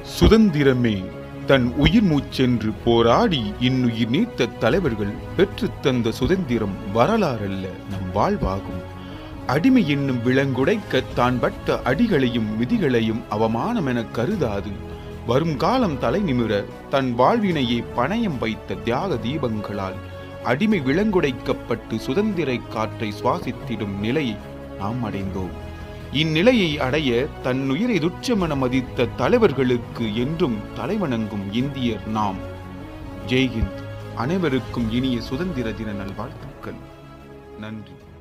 சுதந்திரமே தன் உயிர் மூச்சென்று போராடி இன்னுயிர் நீத்த தலைவர்கள் பெற்றுத் தந்த சுதந்திரம் வரலாறல்ல நம் வாழ்வாகும் அடிமை என்னும் விலங்குடைக்க தான் பட்ட அடிகளையும் விதிகளையும் அவமானமெனக் கருதாது வரும் காலம் தலை நிமிர தன் வாழ்வினையே பணயம் வைத்த தியாக தீபங்களால் அடிமை விலங்குடைக்கப்பட்டு சுதந்திர காற்றை சுவாசித்திடும் நிலையை நாம் அடைந்தோம் இந்நிலையை அடைய தன்னுயிரை துச்சமென மதித்த தலைவர்களுக்கு என்றும் தலைவணங்கும் இந்தியர் நாம் ஜெய்ஹிந்த் அனைவருக்கும் இனிய சுதந்திர தின நல்வாழ்த்துக்கள் நன்றி